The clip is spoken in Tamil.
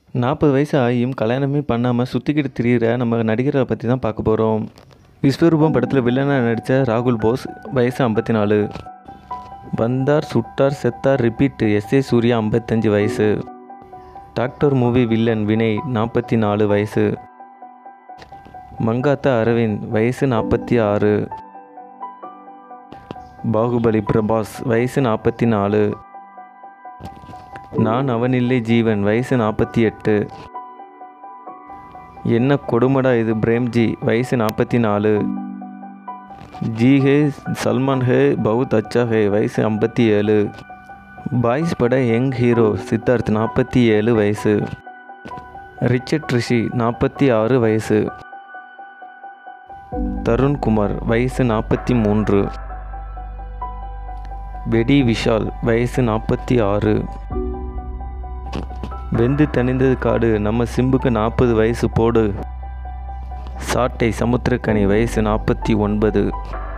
நாற்பது வயசு ஆகியும் கல்யாணமே பண்ணாமல் சுற்றிக்கிட்டு திரியிற நம்ம நடிகரை பற்றி தான் பார்க்க போகிறோம் விஸ்வரூபம் படத்தில் வில்லனாக நடித்த ராகுல் போஸ் வயசு ஐம்பத்தி நாலு வந்தார் சுட்டார் செத்தார் ரிப்பீட் எஸ் ஏ சூர்யா ஐம்பத்தஞ்சு வயசு டாக்டர் மூவி வில்லன் வினய் நாற்பத்தி நாலு வயசு மங்காத்தா அரவிந்த் வயசு நாற்பத்தி ஆறு பாகுபலி பிரபாஸ் வயசு நாற்பத்தி நாலு நான் அவனில்லை ஜீவன் வயசு நாற்பத்தி எட்டு என்ன கொடுமடா இது பிரேம்ஜி வயசு நாற்பத்தி நாலு ஜி ஹே சல்மான் ஹே பவுத் அச்சா ஹே வயசு ஐம்பத்தி ஏழு பாய்ஸ் பட யங் ஹீரோ சித்தார்த் நாற்பத்தி ஏழு வயசு ரிச்சர்ட் ரிஷி நாற்பத்தி ஆறு வயசு தருண்குமார் வயசு நாற்பத்தி மூன்று வெடி விஷால் வயசு நாற்பத்தி ஆறு வெந்து தணிந்தது காடு நம்ம சிம்புக்கு நாற்பது வயசு போடு சாட்டை சமுத்திரக்கனி வயசு நாற்பத்தி ஒன்பது